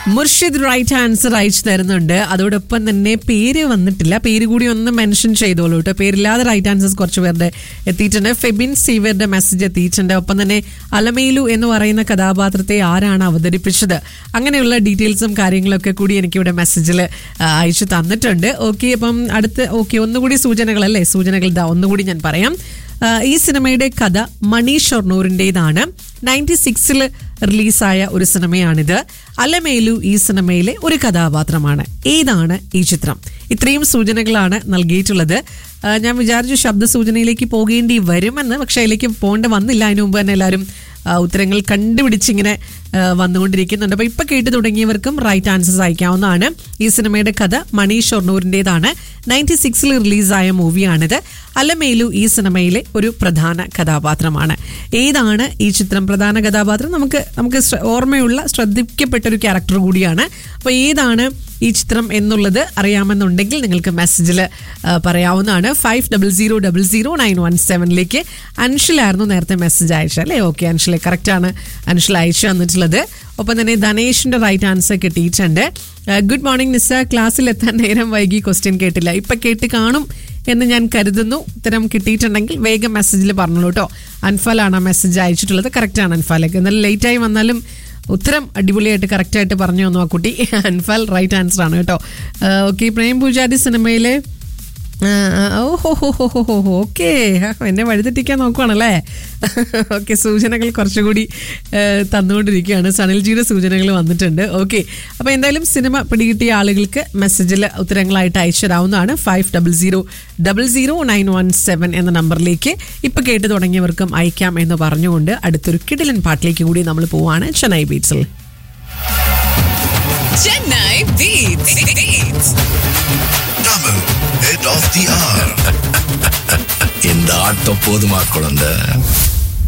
Murshid right answer അയച്ചു തരുന്നുണ്ട് അതോടൊപ്പം തന്നെ പേര് വന്നിട്ടില്ല പേര് കൂടി ഒന്ന് മെൻഷൻ ചെയ്തോളൂ കേട്ടോ പേരില്ലാതെ റൈറ്റ് ആൻസേഴ്സ് കുറച്ച് പേരുടെ എത്തിയിട്ടുണ്ട് ഫെബിൻ സീവറുടെ മെസ്സേജ് എത്തിയിട്ടുണ്ട് ഒപ്പം തന്നെ അലമേലു എന്ന് പറയുന്ന കഥാപാത്രത്തെ ആരാണ് അവതരിപ്പിച്ചത് അങ്ങനെയുള്ള ഡീറ്റെയിൽസും കാര്യങ്ങളൊക്കെ കൂടി എനിക്കിവിടെ മെസ്സേജിൽ അയച്ചു തന്നിട്ടുണ്ട് ഓക്കെ അപ്പം അടുത്ത് ഓക്കെ ഒന്നുകൂടി സൂചനകളല്ലേ സൂചനകൾ ഇതാ ഒന്നുകൂടി ഞാൻ പറയാം ആ, ഈ സിനിമയുടെ കഥ മണി ഷൊർണൂറിൻ്റെതാണ് നയൻറ്റി സിക്സിൽ റിലീസായ ഒരു സിനിമയാണിത് അലമേലു ഈ സിനിമയിലെ ഒരു കഥാപാത്രമാണ് ഏതാണ് ഈ ചിത്രം ഇത്രയും സൂചനകളാണ് നൽകിയിട്ടുള്ളത് ആ, ഞാൻ വിചാരിച്ചു ശബ്ദ സൂചനയിലേക്ക് പോകേണ്ടി വരുമെന്ന് പക്ഷേ അതിലേക്ക് പോകേണ്ട വന്നില്ല അതിനു മുമ്പ് തന്നെ എല്ലാവരും ആ, ഉത്തരങ്ങൾ കണ്ടുപിടിച്ചിങ്ങനെ ആ, വന്നുകൊണ്ടിരിക്കുന്നുണ്ട് അപ്പോൾ ഇപ്പം കേട്ട് തുടങ്ങിയവർക്കും റൈറ്റ് ആൻസേഴ്സ് അയക്കാവുന്നതാണ് ഈ സിനിമയുടെ കഥ മണി ഷൊർണൂരിൻ്റെതാണ് നയൻറ്റി സിക്സിൽ റിലീസായ മൂവിയാണിത് അലമേലു ഈ സിനിമയിലെ ഒരു പ്രധാന കഥാപാത്രമാണ് ഏതാണ് ഈ ചിത്രം പ്രധാന കഥാപാത്രം നമുക്ക് നമുക്ക് ശ്ര- ഓർമ്മയുള്ള ശ്രദ്ധിക്കപ്പെട്ട ഒരു ക്യാരക്ടർ കൂടിയാണ് അപ്പോൾ ഏതാണ് ഈ ചിത്രം എന്നുള്ളത് അറിയാമെന്നുണ്ടെങ്കിൽ നിങ്ങൾക്ക് മെസ്സേജിൽ പറയാവുന്നതാണ് five double zero double zero nine one സെവനിലേക്ക് അൻഷിലായിരുന്നു നേരത്തെ മെസ്സേജ് അയച്ചത് അല്ലേ ഓക്കെ അൻഷിലെ കറക്റ്റാണ് അൻഷിൽ അയച്ചു തന്നിട്ടുള്ളത് ഒപ്പം തന്നെ ധനേഷിന്റെ റൈറ്റ് ആൻസർ കിട്ടിയിട്ടുണ്ട് ഗുഡ് മോർണിംഗ് നിസ്സ ക്ലാസ്സിൽ എത്താൻ നേരം വൈകി ക്വസ്റ്റ്യൻ കേട്ടില്ല ഇപ്പം കേട്ട് കാണും എന്ന് ഞാൻ കരുതുന്നു ഉത്തരം കിട്ടിയിട്ടുണ്ടെങ്കിൽ വേഗം മെസ്സേജിൽ പറഞ്ഞോളൂ കേട്ടോ അൻഫാലാണ് ആ മെസ്സേജ് അയച്ചിട്ടുള്ളത് കറക്റ്റാണ് അൻഫാലേക്ക് എന്നാലും ലേറ്റായി വന്നാലും ഉത്തരം അടിപൊളിയായിട്ട് കറക്റ്റായിട്ട് പറഞ്ഞു തന്നു ആ കുട്ടി അൻഫാൽ റൈറ്റ് ആൻസർ ആണ് കേട്ടോ ഓക്കെ പ്രേം പൂജാരി സിനിമയിലെ ഓഹോ ഓക്കെ എന്നെ വഴിതെറ്റിക്കാൻ നോക്കുവാണല്ലേ ഓക്കെ സൂചനകൾ കുറച്ചുകൂടി ആ, തന്നുകൊണ്ടിരിക്കുകയാണ് സണിൽജിയുടെ സൂചനകൾ വന്നിട്ടുണ്ട് ഓക്കെ അപ്പോൾ എന്തായാലും സിനിമ പിടികിട്ടിയ ആളുകൾക്ക് മെസ്സേജിൽ ഉത്തരങ്ങളായിട്ട് അയച്ചു തരാവുന്നതാണ് five double zero double zero nine one seven എന്ന നമ്പറിലേക്ക് ഇപ്പം കേട്ട് തുടങ്ങിയവർക്കും അയക്കാം എന്ന് പറഞ്ഞുകൊണ്ട് അടുത്തൊരു കിടിലൻ പാട്ടിലേക്ക് കൂടി നമ്മൾ പോവാണ് Chennai ബീറ്റ്സിൽ Chennai Beats. Beats. Tamil, head of the hour. இந்த ஆட்டம் போதுமா குழந்தை